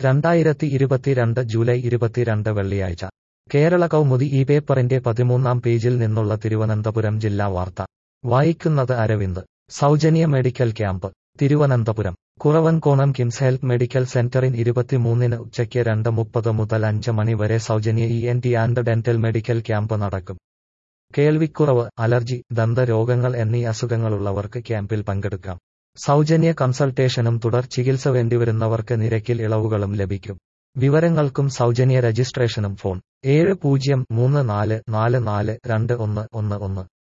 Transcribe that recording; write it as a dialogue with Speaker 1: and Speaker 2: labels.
Speaker 1: രണ്ടായിരത്തി ഇരുപത്തിരണ്ട് ജൂലൈ ഇരുപത്തിരണ്ട് വെള്ളിയാഴ്ച കേരള കൗമുദി ഈ പേപ്പറിന്റെ പതിമൂന്നാം പേജിൽ നിന്നുള്ള തിരുവനന്തപുരം ജില്ലാ വാർത്ത വായിക്കുന്നത് അരവിന്ദ് സൗജന്യ medical camp Thiruvananthapuram Kuravankonam KIMS health medical സെന്ററിൻ ഇരുപത്തിമൂന്നിന് ഉച്ചയ്ക്ക് രണ്ട് മുപ്പത് മുതൽ അഞ്ച് മണി വരെ സൗജന്യ E N T and dental medical camp നടക്കും കേൾവിക്കുറവ് അലർജി ദന്തരോഗങ്ങൾ എന്നീ അസുഖങ്ങളുള്ളവർക്ക് ക്യാമ്പിൽ പങ്കെടുക്കാം സൗജന്യ കൺസൾട്ടേഷനും തുടർ ചികിത്സ വേണ്ടിവരുന്നവർക്ക് നിരക്കിൽ ഇളവുകളും ലഭിക്കും വിവരങ്ങൾക്കും സൗജന്യ രജിസ്ട്രേഷനും ഫോൺ ഏഴ് പൂജ്യം മൂന്ന് നാല് നാല് നാല് രണ്ട് ഒന്ന് ഒന്ന് ഒന്ന്